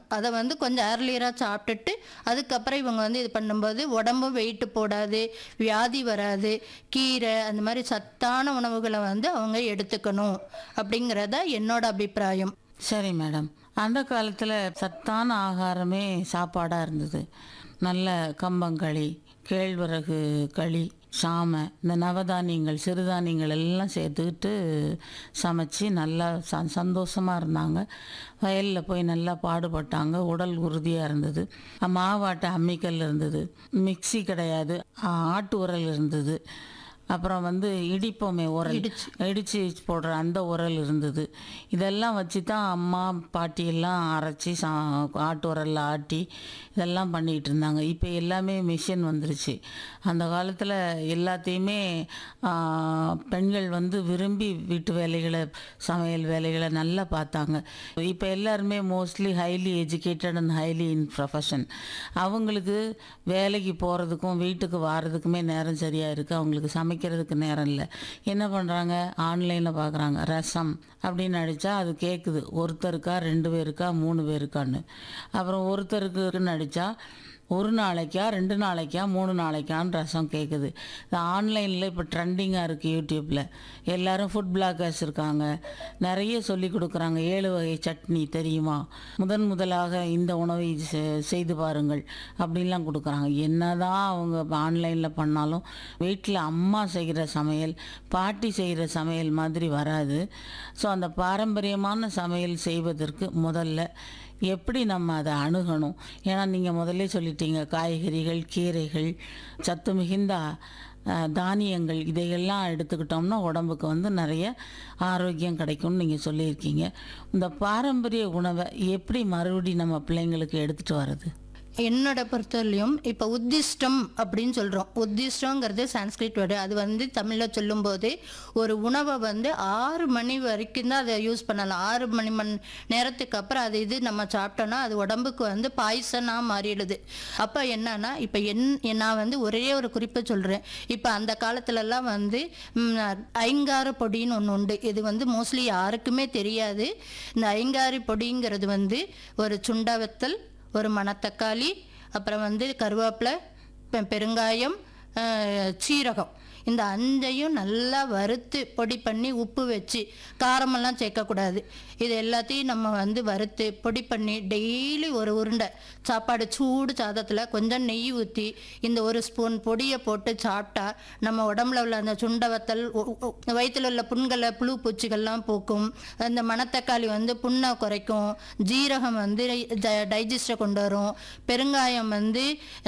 அதை வந்து கொஞ்சம் ஏர்லியராக சாப்பிட்டுட்டு அதுக்கப்புறம் இவங்க வந்து இது பண்ணும்போது உடம்பும் வெயிட்டு போடாது வியாதி வராது கீரை அந்த மாதிரி சத்தான உணவுகளை வந்து அவங்க எடுத்துக்கணும் அப்படிங்கிறத என்னோட அபிப்பிராயம் சரி மேடம் அந்த காலத்தில் சத்தான ஆகாரமே சாப்பாடாக இருந்தது நல்ல கம்பங்களி கேழ்வரகு களி சாமை இந்த நவதானியங்கள் சிறுதானியங்கள் எல்லாம் சேர்த்துக்கிட்டு சமைச்சு நல்லா ச சந்தோஷமாக இருந்தாங்க வயலில் போய் நல்லா பாடுபட்டாங்க உடல் உறுதியாக இருந்தது மாவாட்ட அம்மிக்கல் இருந்தது மிக்ஸி கிடையாது ஆட்டு உரல் இருந்தது அப்புறம் வந்து இடிப்போமே உரல் இடிச்சு போடுற அந்த உரல் இருந்தது இதெல்லாம் வச்சு தான் அம்மா பாட்டி எல்லாம் அரைச்சி சா ஆட்டு உரலில் ஆட்டி இதெல்லாம் பண்ணிகிட்டு இருந்தாங்க இப்போ எல்லாமே மிஷின் வந்துருச்சு அந்த காலத்தில் எல்லாத்தையுமே ஆ, பெண்கள் வந்து விரும்பி வீட்டு வேலைகளை சமையல் வேலைகளை நல்லா பார்த்தாங்க இப்போ எல்லாருமே mostly highly educated and highly in profession அவங்களுக்கு வேலைக்கு போகிறதுக்கும் வீட்டுக்கு வாரதுக்குமே நேரம் சரியாக இருக்குது அவங்களுக்கு சமைக்கிறதுக்கு நேரம் இல்லை என்ன பண்ணுறாங்க ஆன்லைனில் பார்க்குறாங்க ரசம் அப்படின்னு அடித்தா அது கேட்குது ஒருத்தருக்கா ரெண்டு பேருக்கா மூணு பேருக்கான்னு அப்புறம் ஒருத்தருக்குன்னு அடித்தா ஒரு நாளைக்கா ரெண்டு நாளைக்கா மூணு நாளைக்கான்னு ரசம் கேட்குது இது ஆன்லைனில் இப்போ ட்ரெண்டிங்காக இருக்குது யூடியூப்பில் எல்லாரும் ஃபுட் பிளாகர்ஸ் இருக்காங்க நிறைய சொல்லி கொடுக்குறாங்க ஏழு வகை சட்னி தெரியுமா முதன் முதலாக இந்த உணவை செ- செய்து பாருங்கள் அப்படின்லாம் கொடுக்குறாங்க என்னதான் அவங்க ஆன்லைனில் பண்ணாலும் வீட்டில் அம்மா செய்கிற சமையல் பாட்டி செய்கிற சமையல் மாதிரி வராது ஸோ அந்த பாரம்பரியமான சமையல் செய்வதற்கு முதல்ல எப்படி நம்ம அதை அணுகணும் ஏன்னா நீங்கள் முதல்ல சொல்லிட்டீங்க காய்கறிகள் கீரைகள் சத்து மிகுந்த அஹ், தானியங்கள் இதையெல்லாம் எடுத்துக்கிட்டோம்னா உடம்புக்கு வந்து நிறைய ஆரோக்கியம் கிடைக்கும்னு நீங்கள் சொல்லியிருக்கீங்க இந்த பாரம்பரிய உணவை எப்படி மறுபடி நம்ம பிள்ளைங்களுக்கு எடுத்துகிட்டு வர்றது என்னோட பொறுத்தவரையிலும் இப்போ உத்திஷ்டம் அப்படின்னு சொல்கிறோம் உத்திஷ்டங்கிறது சான்ஸ்கிரிட் வேர்டு அது வந்து தமிழில் சொல்லும்போது ஒரு உணவை வந்து ஆறு மணி வரைக்கும் தான் அதை யூஸ் பண்ணலாம் ஆறு மணி மணி நேரத்துக்கு அப்புறம் அது இது நம்ம சாப்பிட்டோன்னா அது உடம்புக்கு வந்து பாய்சனாக மாறிடுது அப்போ என்னன்னா இப்போ என் நான் வந்து ஒரே ஒரு குறிப்பை சொல்கிறேன் இப்போ அந்த காலத்துலலாம் வந்து ம், ஐங்கார பொடின்னு ஒன்று உண்டு இது வந்து மோஸ்ட்லி யாருக்குமே தெரியாது இந்த ஐங்காரி பொடிங்கிறது வந்து ஒரு சுண்டவத்தல் ஒரு மணத்தக்காளி அப்புறம் வந்து கருவேப்பிலை பெ- பெருங்காயம் அஹ், சீரகம் இந்த அஞ்சையும் நல்லா வறுத்து பொடி பண்ணி உப்பு வச்சு காரமெல்லாம் சேர்க்கக்கூடாது இது எல்லாத்தையும் நம்ம வந்து வறுத்து பொடி பண்ணி டெய்லி ஒரு உருண்டை சாப்பாடு சூடு சாதத்தில் கொஞ்சம் நெய் ஊற்றி இந்த ஒரு ஸ்பூன் பொடியை போட்டு சாப்பிட்டா நம்ம உடம்புல உள்ள அந்த சுண்டவத்தல் வயிற்றில் உள்ள புண்களை புழு பூச்சிகள்லாம் போக்கும் அந்த மணத்தக்காளி வந்து புண்ணை குறைக்கும் ஜீரகம் வந்து டைஜஸ்டை கொண்டு வரும் பெருங்காயம் வந்து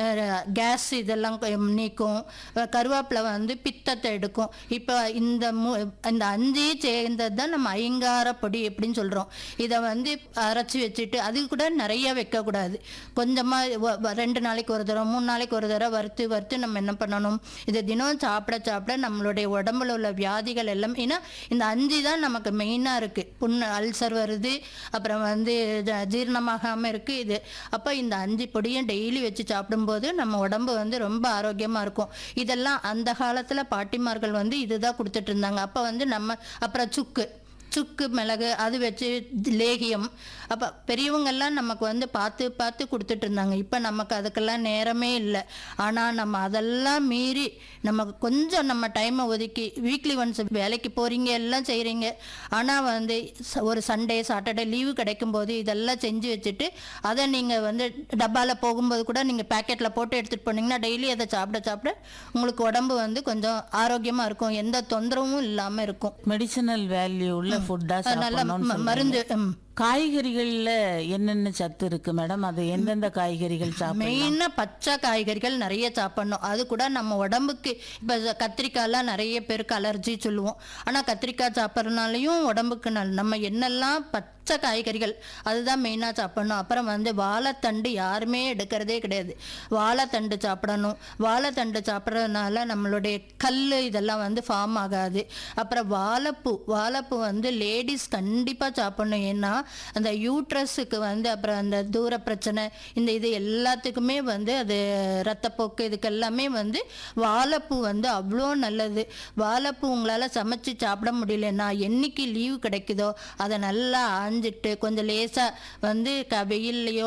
கேஸ் இதெல்லாம் கொ- நீக்கும் அஹ் கருவேப்பிலை வந்து பித்தத்தை எடுக்கும் இப்போ இந்த மூ இந்த அஞ்சே சேர்ந்தது தான் நம்ம ஐங்கார பொடி எப்படின்னு சொல்கிறோம் இதை வந்து அரைச்சி வச்சுட்டு அது கூட நிறைய வைக்கக்கூடாது கொஞ்சமாக ரெண்டு நாளைக்கு ஒரு தடவை மூணு நாளைக்கு ஒரு தடவை வறுத்து வறுத்து நம்ம என்ன பண்ணணும் இதை தினம் சாப்பிட சாப்பிட நம்மளுடைய உடம்புல உள்ள வியாதிகள் எல்லாம் ஏன்னா இந்த அஞ்சு தான் நமக்கு மெயினாக இருக்குது புண்ணு அல்சர் வருது அப்புறம் வந்து ஜ- ஜீரணமாகாமல் இருக்குது இது அப்போ இந்த அஞ்சு பொடியும் டெய்லி வச்சு சாப்பிடும்போது நம்ம உடம்பு வந்து ரொம்ப ஆரோக்கியமாக இருக்கும் இதெல்லாம் அந்த காலத்தில் பாட்டிமார்கள் வந்து இதுதான் கொடுத்துட்டு இருந்தாங்க அப்போ வந்து நம்ம அப்புறம் சுக்கு சுக்கு மிளகு அது வச்சு லேகியம் அப்போ பெரியவங்கெல்லாம் நமக்கு வந்து பார்த்து பார்த்து கொடுத்துட்டு இருந்தாங்க இப்போ நமக்கு அதுக்கெல்லாம் நேரமே இல்லை ஆனால் நம்ம அதெல்லாம் மீறி நமக்கு கொஞ்சம் நம்ம டைமை ஒதுக்கி வீக்லி ஒன்ஸ் வேலைக்கு போகிறீங்க எல்லாம் செய்கிறீங்க ஆனால் வந்து ச- ஒரு சண்டே சாட்டர்டே லீவு கிடைக்கும் போது இதெல்லாம் செஞ்சு வச்சுட்டு அதை நீங்கள் வந்து டப்பாவில் போகும்போது கூட நீங்கள் பேக்கெட்டில் போட்டு எடுத்துகிட்டு போனீங்கன்னா டெய்லி அதை சாப்பிட சாப்பிட உங்களுக்கு உடம்பு வந்து கொஞ்சம் ஆரோக்கியமாக இருக்கும் எந்த தொந்தரவும் இல்லாமல் இருக்கும் மெடிசினல் வேல்யூ உள்ள ஃபுட்டாக நல்ல சாப்பிடணும்னு ம- சொல்றீங்க. மருந்து ம். காய்கறிகளில் என்னென்ன சத்து இருக்கு மேடம் அது எந்தெந்த காய்கறிகள் சாப்பிடலாம் மெயினாக பச்சை காய்கறிகள் நிறைய சாப்பிடணும் அது கூட நம்ம உடம்புக்கு இப்போ கத்திரிக்காயெல்லாம் நிறைய பேருக்கு அலர்ஜி சொல்லுவோம் ஆனால் கத்திரிக்காய் சாப்பிட்றதுனாலையும் உடம்புக்கு நல் நம்ம என்னெல்லாம் பச்சை காய்கறிகள் அதுதான் மெயினாக சாப்பிடணும் அப்புறம் வந்து வாழைத்தண்டு யாருமே எடுக்கிறதே கிடையாது வாழைத்தண்டு சாப்பிடணும் வாழைத்தண்டு சாப்பிட்றதுனால நம்மளுடைய கல் இதெல்லாம் வந்து ஃபார்ம் ஆகாது அப்புறம் வாழைப்பூ வாழைப்பூ வந்து லேடிஸ் கண்டிப்பாக சாப்பிடணும் ஏன்னா அந்த யூட்ரஸுக்கு வந்து அப்புறம் அந்த தூர பிரச்சனை இந்த இது எல்லாத்துக்குமே வந்து அது ரத்தப்போக்கு இதுக்கு எல்லாமே வந்து வாழைப்பூ வந்து அவ்வளோ நல்லது வாழைப்பூ உங்களால் சமைச்சு சாப்பிட முடியலன்னா என்னைக்கு லீவு கிடைக்குதோ அதை நல்லா ஆஞ்சிட்டு கொஞ்சம் லேசாக வந்து க வெயில்லையோ